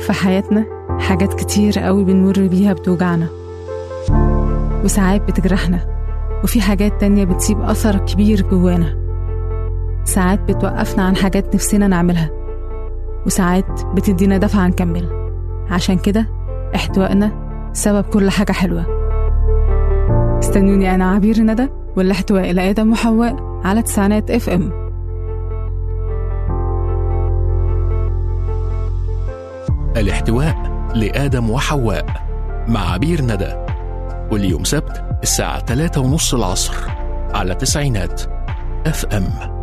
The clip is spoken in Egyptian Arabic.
في حياتنا حاجات كتير قوي بنمر بيها بتوجعنا وساعات بتجرحنا وفي حاجات تانية بتسيب أثر كبير جوانا ساعات بتوقفنا عن حاجات نفسنا نعملها وساعات بتدينا دفعة نكمل عشان كده احتوائنا سبب كل حاجة حلوة استنوني أنا عبير ندى والاحتواء لآدم وحواء على تسعينات اف ام الاحتواء لآدم وحواء مع عبير ندى كل يوم سبت الساعة 3 ونص العصر على تسعينات اف ام